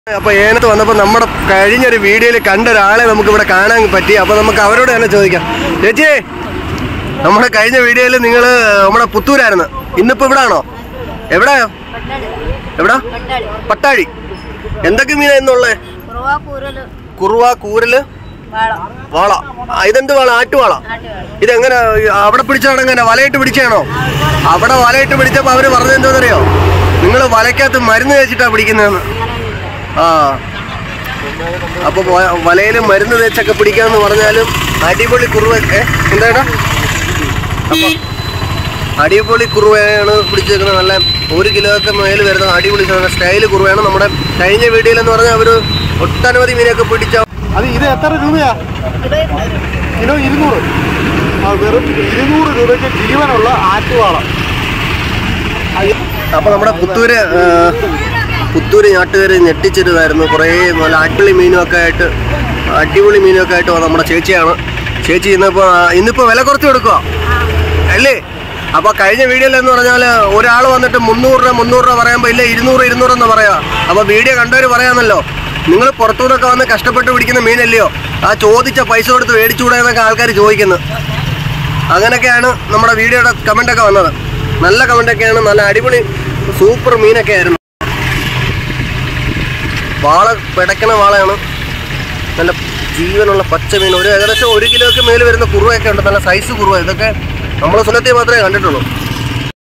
അപ്പൊ ഏനത്ത് വന്നപ്പോൾ നമ്മുടെ കഴിഞ്ഞൊരു വീഡിയോയിൽ കണ്ട ഒരാളെ നമുക്ക് ഇവിടെ കാണാൻ പറ്റി അപ്പൊ നമുക്ക് അവരോട് തന്നെ ചോദിക്കാം ചേച്ചി നമ്മുടെ കഴിഞ്ഞ വീഡിയോയിൽ നിങ്ങൾ നമ്മുടെ പുത്തൂരായിരുന്നു ഇന്നിപ്പോ ഇവിടെ ആണോ എവിടെ എവിടാ പട്ടാഴി എന്തൊക്കെ മീനാ ഇന്നുള്ളേ കുറവാ കൂരല് കുറുവ കൂരല് വാളം വാള ആ, ഇതെന്ത് വാള ആട്ടുവാള ഇതെങ്ങനെ അവിടെ പിടിച്ചാണ് എങ്ങനെ വലയിട്ട് പിടിച്ചാണോ അവിടെ വലയിട്ട് പിടിച്ചപ്പോ അവര് പറഞ്ഞത് എന്തോന്നറിയോ നിങ്ങൾ വലക്കകത്ത് മരുന്ന് തേച്ചിട്ടാ പിടിക്കുന്നതെന്ന് ആ അപ്പൊ വലയിൽ മരുന്ന് തേച്ചൊക്കെ പിടിക്കാന്ന് പറഞ്ഞാലും അടിപൊളി കുറുവ ഏ എന്താടാ അപ്പൊ അടിപൊളി കുറുവയാണ് പിടിച്ചേക്കുന്നത് നല്ല ഒരു കിലോയൊക്കെ മേൽ വരുന്ന അടിപൊളി സ്റ്റൈല് കുറുവയാണ് നമ്മുടെ കഴിഞ്ഞ വീഡിയോയിൽ എന്ന് പറഞ്ഞാൽ അവര് ഒട്ടനവധി മീനൊക്കെ പിടിച്ച അത് ഇത് എത്ര രൂപയാ കിലോ ഇരുന്നൂറ് ആ വെറും ഇരുന്നൂറ് രൂപയ്ക്ക് ജീവനുള്ള ആറ്റുവാളം അപ്പൊ നമ്മുടെ പുത്തൂര് ആ, പുത്തൂര് നാട്ടുകാർ ഞെട്ടിച്ചിരുന്നായിരുന്നു കുറേ നല്ല അടിപൊളി മീനും ഒക്കെ ആയിട്ട് അടിപൊളി മീനും ഒക്കെ ആയിട്ട് വന്ന നമ്മുടെ ചേച്ചിയാണ് ചേച്ചി ഇന്നിപ്പോ ആ, ഇന്നിപ്പോ വില കുറച്ച് കൊടുക്കുക അല്ലേ അപ്പൊ കഴിഞ്ഞ വീഡിയോയിൽ എന്ന് പറഞ്ഞാൽ ഒരാൾ വന്നിട്ട് മുന്നൂറ് രൂപ മുന്നൂറ് രൂപ പറയുമ്പോൾ ഇല്ല ഇരുന്നൂറ് ഇരുന്നൂറ് എന്ന് പറയാ അപ്പൊ വീഡിയോ കണ്ടവർ പറയാന്നല്ലോ നിങ്ങൾ പുറത്തുനിന്നൊക്കെ വന്ന് കഷ്ടപ്പെട്ട് പിടിക്കുന്ന മീനല്ലയോ ആ ചോദിച്ച പൈസ കൊടുത്ത് മേടിച്ചുകൂടെ എന്നൊക്കെ ആൾക്കാർ ചോദിക്കുന്നത് അങ്ങനെയൊക്കെയാണ് നമ്മുടെ വീഡിയോയുടെ കമന്റ് ഒക്കെ വന്നത് നല്ല കമന്റ് ഒക്കെയാണ് നല്ല അടിപൊളി സൂപ്പർ മീനൊക്കെ ആയിരുന്നു വാള പിടക്കണ വാളയാണ് നല്ല ജീവനുള്ള പച്ച മീൻ ഒരു ഏകദേശം ഒരു കിലോയ്ക്ക് മേൽ വരുന്ന കുറുവയൊക്കെ ഉണ്ട് നല്ല സൈസ് കുറുവ ഇതൊക്കെ നമ്മളെ സുലത്തിൽ മാത്രമേ കണ്ടിട്ടുള്ളൂ